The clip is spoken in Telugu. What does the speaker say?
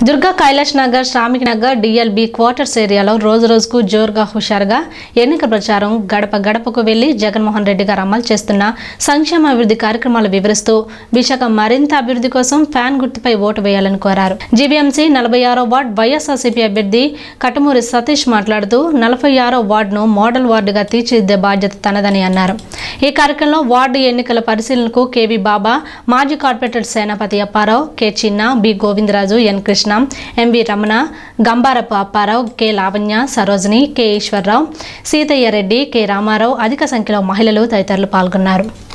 దుర్గా కైలాష్ నగర్ శ్రామిక్ నగర్ డిఎల్బి క్వార్టర్స్ ఏరియాలో రోజు రోజుకు జోరుగా హుషారుగా ఎన్నికల ప్రచారం గడప గడపకు వెళ్లి జగన్మోహన్ రెడ్డి గారు అమలు చేస్తున్న సంక్షేమ అభివృద్ధి కార్యక్రమాలు వివరిస్తూ విశాఖ మరింత అభివృద్ధి కోసం ఫ్యాన్ గుర్తుపై ఓటు వేయాలని కోరారు జీవీఎంసీ నలభై ఆరో వార్డ్ వైఎస్ఆర్సీపీ అభ్యర్థి కటమూరి సతీష్ మాట్లాడుతూ నలభై ఆరో వార్డును మోడల్ వార్డుగా తీర్చిదిద్దే బాధ్యత తనదని అన్నారు ఈ కార్యక్రమంలో వార్డు ఎన్నికల పరిశీలనకు కేవీ బాబా మాజీ corporator Senapathi Apparao K Chinna B Govindaraju N Krishna MV Ramana Gambarapu Apparao K Lavanya Sarojini K Eswararao Seethaiah Reddy K Ramarao అధిక సంఖ్యలో మహిళలు తదితరులు పాల్గొన్నారు